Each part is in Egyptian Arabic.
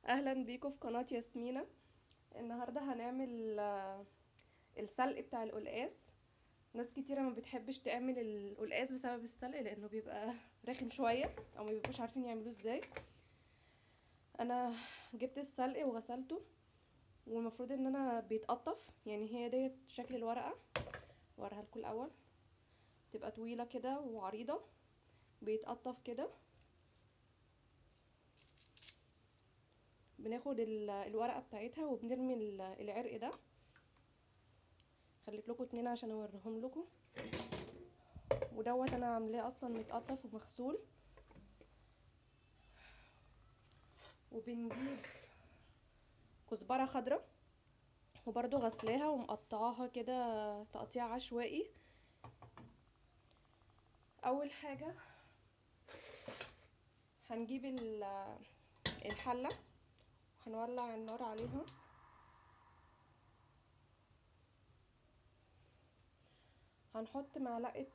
اهلا بيكم في قناة ياسمينة النهاردة هنعمل آه، السلق بتاع القلقاس ناس كتيرة ما بتحبش تعمل القلقاس بسبب السلق لانه بيبقى رخم شوية او ما بيبقوش عارفين يعملوه ازاي انا جبت السلق وغسلته والمفروض ان انا بيتقطف يعني هي ديت شكل الورقة اوريها لكم الاول تبقى طويلة كده وعريضة بيتقطف كده بناخد الورقه بتاعتها وبنرمي العرق ده خليت لكم اتنين عشان اوريهم لكم ودوت انا عاملاه اصلا متقطف ومغسول وبنجيب كزبره خضراء وبرده غسلاها ومقطعاها كده تقطيع عشوائي اول حاجه هنجيب الحله هنولع النار عليها هنحط معلقة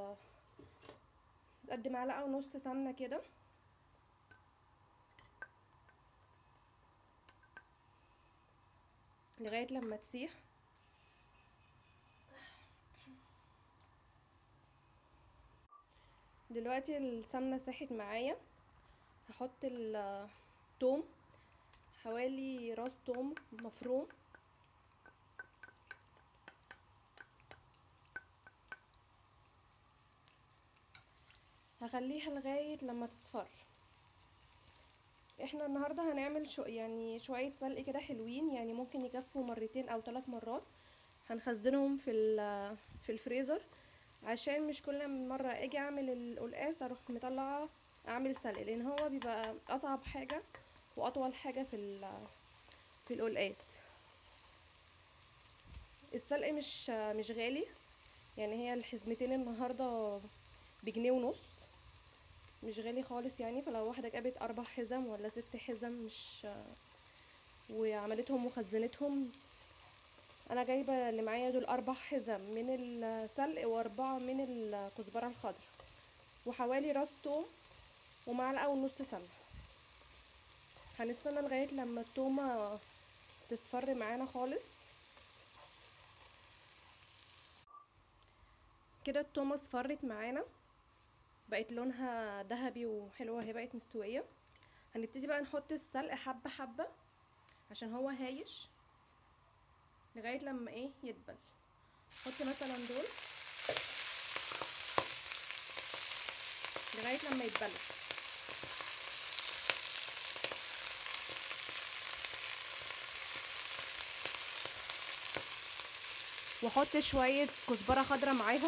قد معلقة ونص سمنة كده لغاية لما تسيح دلوقتي السمنة ساحت معايا هحط التوم حوالي راس توم مفروم هخليها لغاية لما تصفر احنا النهاردة هنعمل شو يعني شوية سلق كده حلوين يعني ممكن يكفوا مرتين او ثلاث مرات هنخزنهم في في الفريزر عشان مش كل مرة اجي اعمل القلقاس اروح مطلعة اعمل سلق لان هو بيبقى اصعب حاجة واطول حاجه في في القلقاس السلق مش مش غالي يعني هي الحزمتين النهارده بجنيه ونص مش غالي خالص يعني فلو واحده جابت اربع حزم ولا ست حزم مش وعملتهم وخزنتهم انا جايبه اللي معايا دول اربع حزم من السلق واربعه من الكزبره الخضراء وحوالي راس توم ومعلقه ونص سمنه هنستنى لغايه لما التومه تصفر معانا خالص كده التومه اصفرت معانا بقت لونها ذهبي وحلوه اهي بقت مستويه هنبتدي بقى نحط السلق حبه حبه عشان هو هايش لغايه لما ايه يدبل حط مثلا دول لغايه لما يتبلوا واحط شويه كزبره خضراء معاهم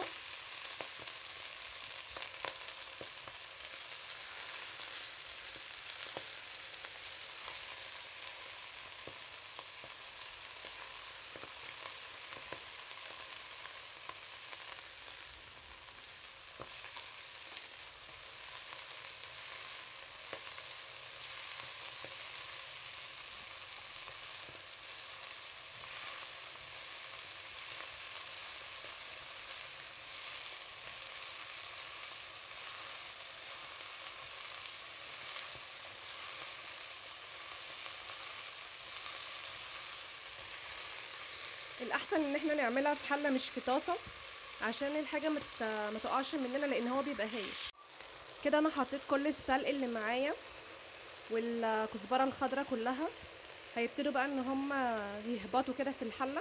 الاحسن ان احنا نعملها في حله مش في طاسه عشان الحاجه مت... ما تقعش مننا لان هو بيبقى هايش كده انا حطيت كل السلق اللي معايا والكزبره الخضراء كلها هيبتدوا بقى ان هم يهبطوا كده في الحله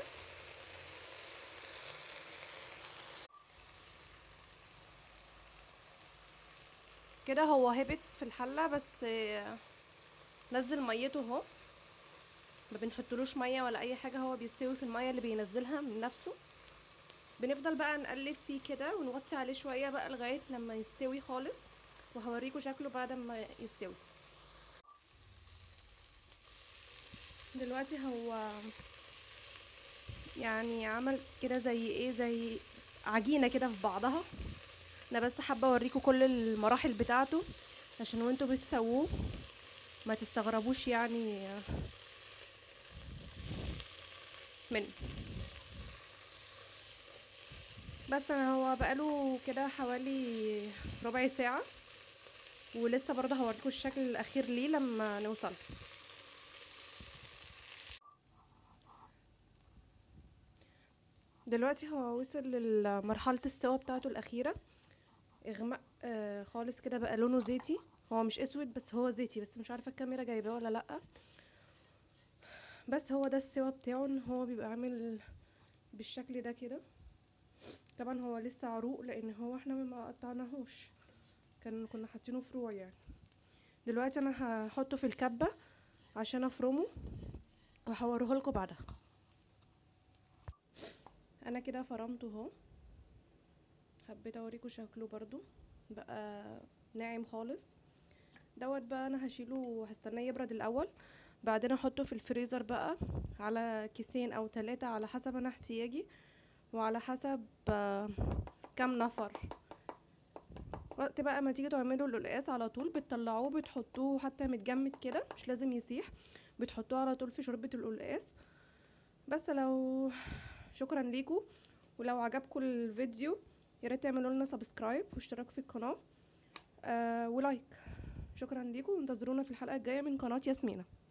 كده هو هبط في الحله بس نزل ميته اهو ما بنحطلوش ميه ولا اي حاجه هو بيستوي في الميه اللي بينزلها من نفسه بنفضل بقى نقلب فيه كده ونوطي عليه شويه بقى لغايه لما يستوي خالص وهوريكم شكله بعد ما يستوي دلوقتي هو يعني عمل كده زي ايه زي عجينه كده في بعضها انا بس حابه اوريكم كل المراحل بتاعته عشان وانتوا بتسووه ما تستغربوش يعني منه بس انا هو بقاله كده حوالي ربع ساعة ولسه برضه هوريكم الشكل الاخير ليه لما نوصل دلوقتي هو وصل لمرحلة السوا بتاعته الأخيرة اغمق آه خالص كده بقى لونه زيتي هو مش اسود بس هو زيتي بس مش عارفة الكاميرا جايباه ولا لأ بس هو ده السوا بتاعه ان هو بيبقى عامل بالشكل ده كده طبعا هو لسه عروق لان هو احنا ما قطعناهوش كان كنا حاطينه فروع يعني دلوقتي انا هحطه في الكبة عشان افرمه وهوريه لكم بعدها انا كده فرمته اهو حبيت اوريكم شكله برضو بقى ناعم خالص دوت بقى انا هشيله هستناه يبرد الاول بعدين احطه في الفريزر بقى على كيسين او ثلاثة على حسب انا احتياجي وعلى حسب آه، كام نفر وقت بقى ما تيجي تعملوا القلقاس على طول بتطلعوه بتحطوه حتى متجمد كده مش لازم يسيح بتحطوه على طول في شوربة القلقاس بس لو شكرا ليكم ولو عجبكم الفيديو يا ريت تعملوا لنا سبسكرايب واشتراك في القناه آه ولايك شكرا ليكم وانتظرونا في الحلقه الجايه من قناه ياسمينه